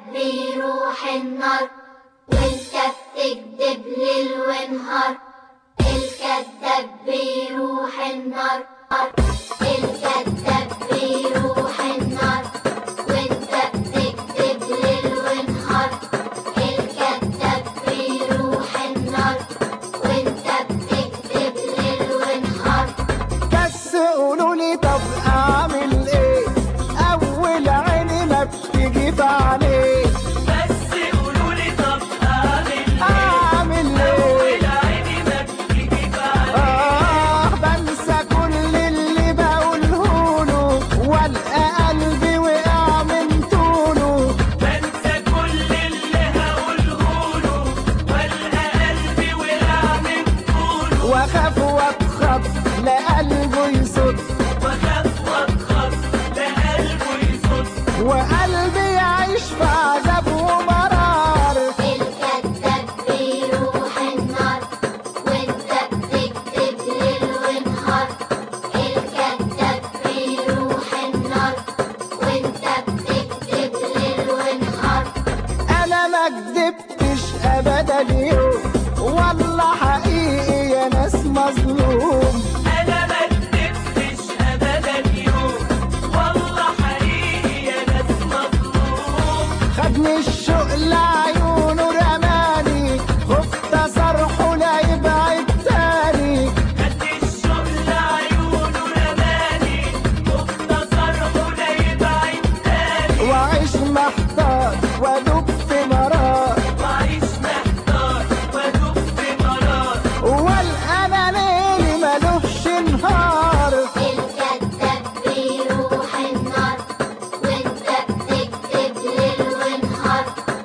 بيروح النار وانت بتكذب ليل ونهار الكذاب بيروح النار الكذاب بيروح النار وانت بتكذب ليل ونهار الكذاب بيروح النار وانت بتكذب ليل ونهار بس قولوا لي طب اعمل ايه اول عيني ما بتيجي في عليه بس قولوا لي طب اعمل اعمل ايه العيني ما بتيجي بعد اه بنسى كل اللي بقوله له والقى قلبي وقع من طوله بنسى كل اللي هقوله له والقى قلبي وقع من طوله واخاف واتخض لا قلبه يصد واخاف واتخض لقلبه يصد وقلبي يعيش في عذاب ومرار الكذاب بيروح النار وانت بتكذب ليل ونهار الكذاب بيروح النار وانت بتكذب ليل ونهار انا ما كدبتش ابدا اليوم والله حقيقي يا ناس مظلوم انا ما كدبتش ابدا يوم والله حقيقي يا ناس مظلوم خدني الشوق لعيونه رماني خفت صرحه لا يبعد تاني قد الشغل عيونه رماني خفت صرحه لا يبعد تاني واعيش محتار وادوب في مرار وعيش محتار وادوب في مرار والقى انا ليلي ملوش نهار الكذاب بيروح النار وانت بتكذب ليل ونهار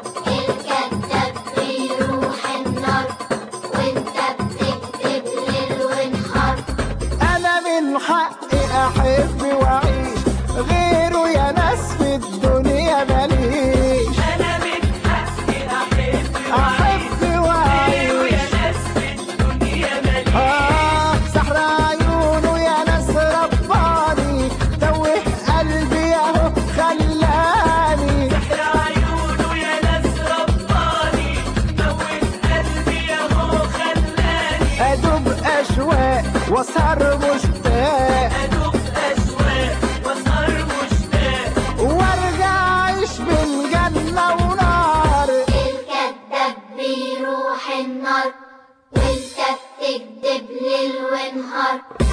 الكذاب بيروح النار وانت بتكذب ليل ونهار انا من حقي احب واعيش غيره يا ناس في الدنيا ماليش انا من حقي احب احب غيره واعيش يا ناس في الدنيا مليء آه سحر عيونه يا ناس رباني توه قلبي اهو خلاني سحر عيونه يا ناس رباني موت قلبي اهو خلاني ادوب اشواق واسهر مشتاق ادوب اشواق واسهر مشتاق وارجع اعيش بين جنه ونار الكذاب بيروح النار وانت بتكذب ليل ونهار